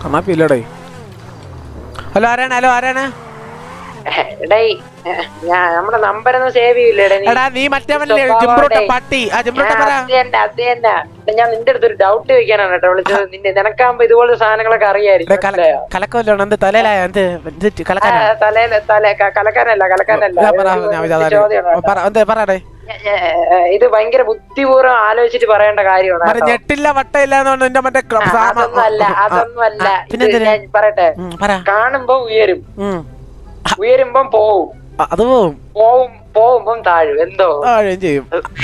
കണ്ണാപ്പി ഇല്ലടേ ഹലോ ആരാണ് ഹലോ ആരാണ് ഡേയ് ഞാൻ നമ്മുടെ നമ്പർ ഒന്നും സേവ് ചെയ്യില്ലേടാ നീ എടാ നീ മറ്റേവനല്ലേ ജിംബ്രോട്ട പട്ടി ആ ജിംബ്രോട്ട പറ അത് തന്നെ അത് തന്നെ എടാ, ഞാൻ നിന്റെ അടുത്ത് ഒരു ഡൗട്ട് ചോദിക്കാനാണ് കേട്ടോ വിളിച്ചത് നിന്റെ നിനക്കാകുമ്പോ ഇതുപോലത്തെ സാധനങ്ങളൊക്കെ എടാ, അറിയായിരിക്കും കല- മനസ്സിലായോ? കലക്കമല്ലോ എന്ത് തലയിലായ എന്ത് എന്ത് ആ, കലക്കാനാ തലേല് തല ക- കലക്കാനല്ല കലക്കാനല്ല ഞാൻ പറ, ഒരു- ഞാൻ ഒരു വിചാരിച്ചു. ചോദ്യമാണ് കേട്ടോ. പറ എന്ത് പറയടേ ഞ- ഞ- ഇത് ഭയങ്കര ബുദ്ധിപൂർവ്വം ആലോചിച്ചിട്ട് പറയേണ്ട കാര്യമാണ് മറ്റേ കേട്ടോ. ഞെട്ടില്ല വട്ടയില്ല എന്ന് പറഞ്ഞ എന്റെ മറ്റേ ക്ര- ആ, സാമ- അതൊന്നും അല്ല ആ, അതൊന്നും അല്ല ആ, പിന്നെ ഇത് എന്തിന്? ഞാൻ പറയട്ടെ ഉം, പറ കാണുമ്പോ ഉയരും ഉം. ഉയരുമ്പം പോവും ആ, അത് പോവും പോവും പോവുമ്പം താഴും എന്തോ താഴെയും ചെയ്യും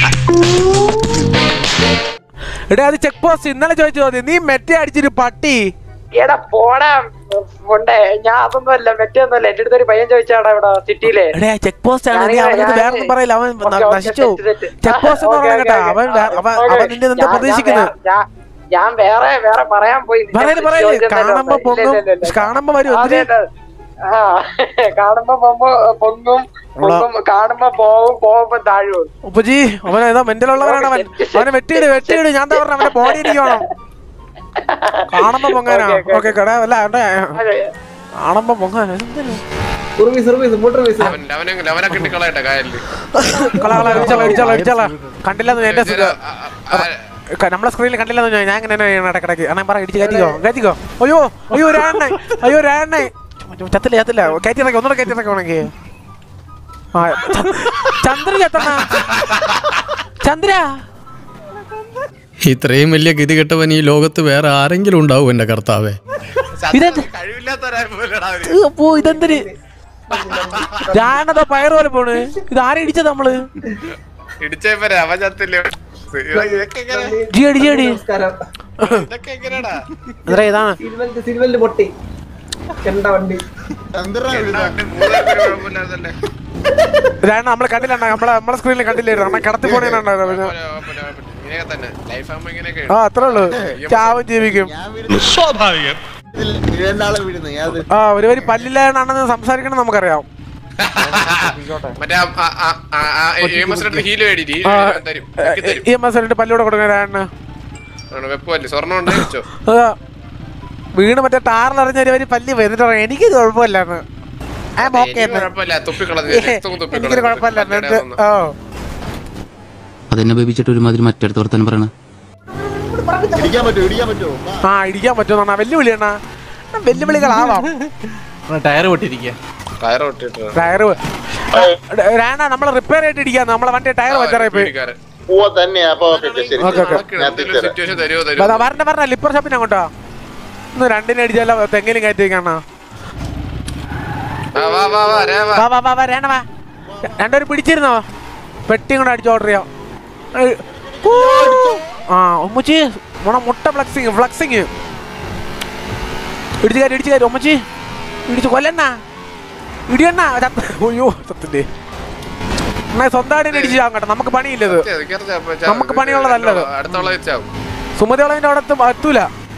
എടാ അത് ചെക്ക് പോസ്റ്റ് ഇന്നലെ ചോദിച്ചു ചോദ്യം നീ മെറ്റ അടിച്ചൊരു പട്ടി എടാ പോടാ ഉണ്ട് ഞാൻ അതൊന്നും അല്ല മറ്റൊന്നും അല്ല എന്റെ അടുത്തൊരു പയ്യൻ ചോദിച്ചാടാ ഇവിടെ സിറ്റിയിലെ എടാ ചെക്ക് പോസ്റ്റ് ആണ് നീ ഞാനിങ്ങനെ- അവനത് ഞാൻ- വേറൊന്നും പറയില്ല അവൻ ഓക്കേ, ഓക്കേ, നശിച്ചു തെറ്റ്, തെറ്റ്. ചെക്ക് പോസ്റ്റ് എന്ന് ഓക്കേ, പറഞ്ഞ കേട്ടാ ഓക്കേ, അവൻ ഓക്കേ. വേ- അവൻ ഓക്കേ. അവൻ നിന്റെ എന്താ ഞാൻ- ഞാൻ പ്രതീക്ഷിക്കുന്നത് വേ- ഞാൻ- ഞാൻ വേറെ വേറെ പറയാൻ പോയി നിന്നെ പറയല് വിളിച്ച് പറയല് ചോദിച്ചതല്ലേ കാണുമ്പോ ഉള്ളൂ. പൊങ്ങും ഇല്ല, ഇല്ല, ഇല്ല. കാണുമ്പോ വരും അതെ, എന്തിന്? അതെ. ആ കാണുമ്പോ പൊങ്ങും പൊങ്ങും പൊങ്ങും കാണുമ്പോ പോവും പോകുമ്പോ താഴും ഉപ്പജി അവൻ ഏതാ മെന്റലുള്ളവനാണ് അവൻ അവനെ വെട്ടിയിട് വെട്ടിയിട് ഞാൻ എന്താ പറഞ്ഞ അവന്റെ ബോഡി എനിക്ക് വേണം കാണുമ്പോ പൊങ്ങാനാ ഓക്കേ, ഓക്കേ, ഓക്കെ കട അല്ല അവന്റെ അതെ. കാണുമ്പോ പൊങ്ങാൻ എന്തിന്? സർവീസ് സർവീസ് മോട്ടോർ സർവീസ് അവൻ- അവനെ അവനെ കിട്ടിക്കളയട്ടെ കായലില് കള കള അടിച്ചാലോ അടിച്ചാലോ അടിച്ചാലോ കണ്ടില്ലെന്ന് എന്റെ ആ, ആ, ആ, ക- നമ്മളെ സ്ക്രീനിൽ കണ്ടില്ലെന്ന് ഞാൻ ഞാൻ ഇങ്ങനെ ചെയ്യണം ഇടക്കിടക്ക് അണ്ണാ പറ ഇടിച്ച് കയറ്റിക്കോ കയറ്റിക്കോ അയ്യോ അയ്യോ ഒരാണ്ണ അയ്യോ ഒരാണ്ണ ചത്തില്ല ചത്തില്ല കയറ്റിറക്കി ഒന്നുകൂടെ കയറ്റിറക്കി ഉണക്കി ആ ച- ചന്ദ്ര ചത്തണ്ണ ചന്ദ്ര ഇത്രയും വലിയ ഗതികെട്ടവൻ ഈ ലോകത്ത് വേറെ ആരെങ്കിലും ഉണ്ടാവും എന്റെ കർത്താവേ ഇതെന്ത് കഴിവില്ലാത്തവരായ പോലെടാ അവര്. ഇത് പോ ഇതെന്തിന് ഞാനതാ പയറ് പോലെ പോണ് ഇത് ആരെ ഇടിച്ചത് നമ്മള് ഇടിച്ചേപ്പരെ അവൻ ചത്തില്ലേ ഇതൊക്കെ എങ്ങനെ ജി അടി ജി അടി നമസ്കാരം ഇതൊക്കെ എങ്ങനെയാടാ എന്താ ഇതാണ് സിൽവന്റ് സിൽവന്റ് പൊട്ടി കണ്ട വണ്ടി എണ്ണാണ്ട് മൂന്നുപേർക്ക് ഒരു കുഴപ്പമില്ലായിരുന്നല്ലേ? ഇതാണ് നമ്മളെ കണ്ടില്ല നമ്മളെ നമ്മളെ സ്ക്രീനിൽ കണ്ടില്ലായിരുന്നു അണ്ണാ കടത്തി പോണേന്നുണ്ടായിരുന്നു കുഴപ്പമില്ല, കുഴപ്പമില്ല, കുഴപ്പമില്ല. ഇങ്ങനെയൊക്കെ തന്നെ ലൈഫ് ആകുമ്പോ ഇങ്ങനെയൊക്കെ ആ അത്രേ ഉള്ളൂ ചാവും ജീവിക്കും ആ ഒരു വരി പല്ലില്ലാണെന്ന് സംസാരിക്കണം നമുക്കറിയാം മറ്റേ ആ- ആ- ആ- ആ- ആ എയിമസിന്റെ അടുത്ത് ഹീല് മേടിയിട്ട് ഹീല് ആ, തരും ഇതൊക്കെ തരും ഈ എം എസ് എന്നിട്ട് പല്ലൂടെ കൊടുക്കാനാണ് ആണ് വെപ്പല്ലേ സ്വർണ്ണം ഉണ്ട് വെച്ചോ അതാ വീണ് മറ്റേ ടാറിലറിഞ്ഞ ഒരു വരി പല്ലി വന്നിട്ട് പറയാം എനിക്കിത് കുഴപ്പമില്ലാന്ന് ആ ഓക്കെ എനിക്ക് കുഴപ്പമില്ല തുപ്പിക്കളഞ്ഞു രക്തവും എനിക്കൊരു തുപ്പിക്കളഞ്ഞു കുഴപ്പമില്ല എന്നിട്ട് ഓ അതെന്നെ ബേബിച്ചിട്ട് ഒരുമാതിരി മറ്റടുത്ത് വർത്താനം പറയണ ആ ഇടിക്കാൻ പറ്റുമെന്നാണ് വെല്ലുവിളി അണ്ണാ വെല്ലുവിളികളാവാം ടയർ പൊട്ടിരിക്കുക ടയർ ഒട്ടിട്ട് ടയറ് രാണ നമ്മളെ റിപ്പയർ ആയിട്ട് ഇടിക്കാൻ നമ്മളെ വണ്ടി ടയർ പഞ്ചറായി പോയി ഓക്കെ ഓക്കെ സിറ്റുവേഷൻ തരുമോ തരുമോ വരണ പറഞ്ഞ ലിപ്പർ ഷോപ്പിന് അങ്ങോട്ടോ ഒന്ന് രണ്ടിനെ അടിച്ചാലോ തെങ്ങിലും കയറ്റി കാണാ ആ, വാ വാ വാ രേ വാ വാ വാ വാ വാ രേണ വാ രണ്ടുപേരും പിടിച്ചിരുന്നോ പെട്ടി കൊണ്ട് അടിച്ച് ഓർഡർ ചെയ്യാം ഏയ്. ഊ. ആ ഒമ്മച്ചി മോണ മുട്ട ഫ്ലക്സിങ് ഫ്ലക്സിങ് ഇടിച്ചു കയറി ഇടിച്ചു കയറി ഒമ്മച്ചി ഇടിച്ചു കൊല്ലണ്ണ ഇടിയണ്ണ ചത്ത അയ്യോ ചത്തിന്റെ എന്നാ സ്വന്തമായിട്ട് ഇടിച്ചു ചാവും കേട്ടോ നമുക്ക് പണിയില്ലത് സത്യം, ഇത് കേറി ചാ- ചാ- നമുക്ക് പണിയുള്ളതല്ലത്. അടുത്തുള്ള വെച്ചാവും സുമതിയുള്ളതിന്റെ അവിടെ എത്തും- എത്തൂല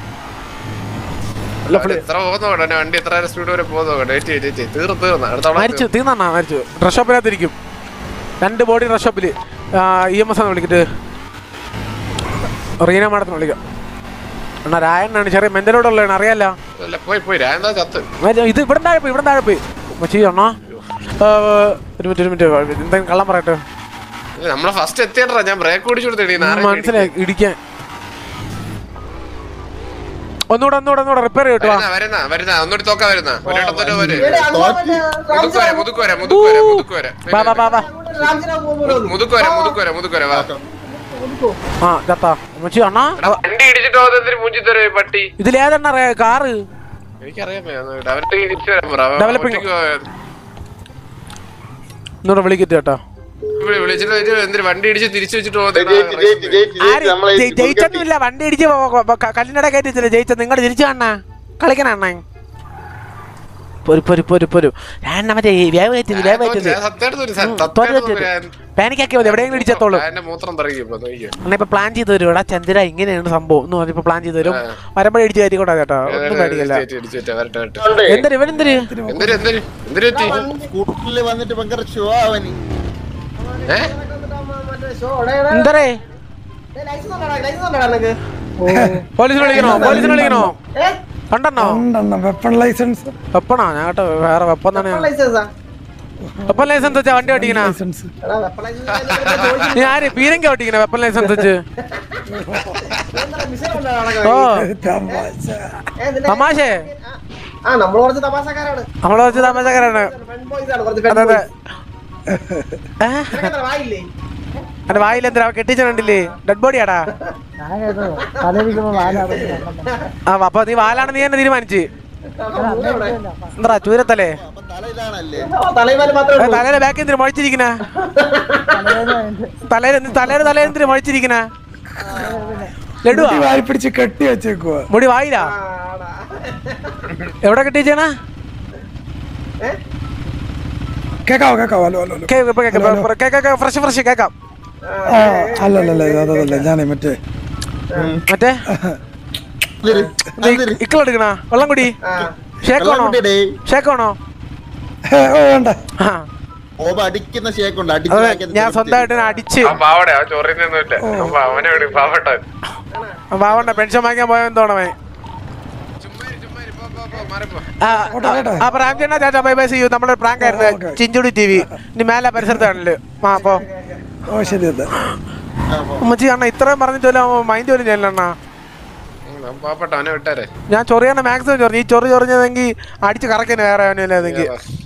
അല്ല, അവൻ എത്ര പോകുന്നു കേട്ടോ എന്റെ വണ്ടി എത്ര സ്പീഡ് വരെ പോകുന്നു കേട്ടോ വെയിറ്റ് ചെയ്ത് വെയിറ്റ് ചെയ്ത് തീർന്നു തീർന്നു അടുത്തോളം മരിച്ചു തീർന്നാ മരിച്ചു ഡ്രസ് ഷോപ്പിനകത്തിരിക്കും രണ്ട് ബോഡി ഡ്രസ് ഷോപ്പിൽ ഇ എം എസ് ആണ് വിളിക്കിട്ട് റീന മാഡത്തിന് വിളിക്കാം എന്നാ രായണ്ണാണ് ചെറിയ മെന്റലോടുള്ളതാണ് അറിയാലോ അല്ല പോയി പോയി ഞാൻ എന്താ ചത്ത് മറ്റേ ഇത് ഇവിടെ താഴെ പോയി ഇവിടെ താഴെ പോയി മച്ചി അണ്ണാ ആ, ഒരു മിനിറ്റ് ഒരു മിനിറ്റ് എന്തെങ്കിലും കള്ളം പറയട്ടെ ഇത് നമ്മളെ ഫസ്റ്റ് എത്തിയണ്ടാ ഞാൻ ബ്രേക്ക് ഓടിച്ചു കൊടുത്തേടി മനസ്സിലായി ഇടിക്കാൻ ഒന്നുകൂടെ ഒന്നുകൂടെ ഒന്നുകൂടെ റിപ്പയർ കിട്ടുവാ വരുന്ന വരുന്ന വരുന്ന ഒന്നുകൂടി തോക്കാ വരുന്ന ഒരിടത്തൊരു വരെ ഇവിടെ അങ്ങോട്ട് മുതുക്കുവര മുതുക്കുവര മുതുക്കുവര മുതുക്കുവര വാ വാ വാ വാ രാംജന പോകുമ്പോൾ മുതുക്കുവര മുതുക്കുവര മുതുക്കുവര വാ ആ ചത്താ മച്ചി അണ്ണാ എടാ, വണ്ടി ഇടിച്ചിട്ട് പോകുന്ന എന്തിനു മൂഞ്ചി തരും പട്ടി ഇതിലേതെണ്ണ കാറ് എനിക്കറിയാൻ ഡെവലപ്പ് തിരിച്ചു വരാൻ പറ അവൻ Developing. ഒറ്റയ്ക്ക് പോയ- ഒന്നുകൂടെ വിളിക്കട്ടെ കേട്ടോ ഇവിടെ വിളിച്ചിട്ട് ഇത് എന്തിന് വണ്ടി ഇടിച്ച് തിരിച്ചു വെച്ചിട്ട് പോകുന്നത് ആര് ജയി- ജയിച്ചൊന്നുമില്ല വണ്ടി ഇടിച്ച് പോ- പോ- പോ- ക- കല്ലിന്റെ കയറ്റി വെച്ചില്ല ജയിച്ചത് നിങ്ങൾ തിരിച്ചു കാണണ കളിക്കണ അണ്ണ പൊരു പൊരു പൊരു പൊരു ഞാൻ മറ്റേ ഈ വേവ് കയറ്റിയത് വേവ് കയറ്റിയത് തോറ്റ് കയറ്റിയത് പാനിക്കാക്കി മതി എവിടെയെങ്കിലും ഇടിച്ചെത്തോളൂ എന്റെ മൂത്രം പറയും ഇപ്പൊ നോക്കിയോ അണ്ണ ഇപ്പൊ പ്ലാൻ ചെയ്ത് തരും എടാ ചന്ദ്ര ഇങ്ങനെയാണ് സംഭവം എന്ന് പറഞ്ഞിപ്പോ പ്ലാൻ ചെയ്ത് തരും വരുമ്പോഴേ ഇടിച്ച് കയറ്റിക്കോട്ടെ കേട്ടോ ഒന്നും പേടിക്കല്ല ഇടിച്ച് ഇടിച്ച് ഇടിച്ച് വരട്ടെ വരട്ടെ എന്തൊരു ഇവനെന്തൊരു എന്തൊരു എന്തൊരു എന്തൊരു പറ്റി സ്കൂട്ടറിൽ വന്നിട്ട് ഭയങ്കര ഷോ അവന് ഏ എന്തരേ ലൈസൻസ് ഉണ്ടോടാ ലൈസൻസ് ഉണ്ടോടാ നിനക്ക് പോലീസിനെ വിളിക്കണോ പോലീസിനെ വിളിക്കണോ കണ്ടെണ്ണോ രണ്ടെണ്ണം വെപ്പൺ ലൈസൻസ് വെപ്പണോ ഞാൻ കേട്ടോ വേറെ വെപ്പം തന്നെ ലൈസൻസാ വെപ്പൺ ലൈസൻസ് വെച്ചാ വണ്ടി ഓട്ടിക്കണ ലൈസൻസ് എടാ വെപ്പൺ ലൈസൻസ് നീ ആര് പീരങ്കി ഓട്ടിക്കണ വെപ്പൺ ലൈസൻസ് വെച്ച് ഓ തമാശ തമാശേ ആ നമ്മൾ കുറച്ച് തമാശക്കാരാണ് നമ്മളെ വെച്ച് തമാശക്കാരാണ് ഫ്രണ്ട് ബോയ്സ് ആണ് കുറച്ച് അതെ ഫ്രണ്ട് അതെ ബോയ്സ് ഏഹ് നിനക്കെന്താ വായില്ലേ എന്റെ വായിൽ എന്തിനാ കെട്ടിച്ചിട്ടുണ്ടില്ലേ ഡെഡ് ബോഡിയാടാ ആ അപ്പൊ നീ വാലാണ് നീ തന്നെ തീരുമാനിച്ച് എന്താ ചൂരത്തല്ലേ അപ്പൊ തല ഇതാണല്ലേ തലൈമാര് മാത്രമേ ഉള്ളൂ. തലേരെ ബാക്കി എന്തിനു മുഴിച്ചിരിക്കണ തലേര് തലേര് തലേര് എന്തിനു മുഴിച്ചിരിക്കണ ലഡുവാ വാരി പിടിച്ച് കെട്ടി വെച്ചേക്കുവാ മുടി വായിലാ ആടാ. എവിടെ കെട്ടിച്ചേണ കേക്കാവോ കേക്കാവോ ഹലോ ഹലോ ഹലോ കേക്കാം ഫ്രഷ് ഫ്രഷ് കേക്കാം ആ അല്ലല്ലല്ല അതല്ല ഞാനേ മറ്റേ മറ്റേ അതിര്, അതിര്. ഇക്കളെടുക്കണ വെള്ളം കുടി ആ. ഷേക്കാണോ വെള്ളം കുടിയെടേ. ഷേക്കാണോ ഏ, ഓ വേണ്ട ആ ഓബ അടിക്കുന്ന ഷേക്കുണ്ട് അതെ അടിച്ച് ഞാൻ സ്വന്തമായിട്ട് തന്നെ അടിച്ച് അവൻ പാവടെ അവൻ ചൊറിയുന്നൊന്നുമില്ല അപ്പൊ അവനെ വിട് പാവട്ടെ വാവണ്ട പെൻഷൻ വാങ്ങിക്കാൻ പോയെന്ന് തോന്നമേ ചുമ്മാ ഇരി, ചുമ്മാ ഇരി, പോ, പോ, പോ, മാറിപ്പോ. ആ, ആ, അപ്പൊ രാംചേട്ടാ ചാച്ചാ ബൈ ബൈ ചെയ്യൂ നമ്മുടെ പ്രാങ്ക് ആയിരുന്നു ചിഞ്ചുടി ടി വി ഇനി മേലെ പരിസരത്ത് കാണില്ലേ ആ അപ്പൊ ഓ ശരി അതെ ഉമ്മച്ചി അണ്ണ ഇത്രയും പറഞ്ഞിട്ട് മൈൻഡ് പോലും ചെയ്യല അണ്ണാ ഉം, അവൻ പാവപ്പെട്ട അവനെ വിട്ടാരെ ഞാൻ ചൊറിയാണ മാക്സിമം ചൊറി ഈ ചൊറി ചൊറിഞ്ഞതെങ്കിൽ അടിച്ച് കറക്കുന്നു വേറെ അവനില്ലെങ്കിൽ ഏതാ?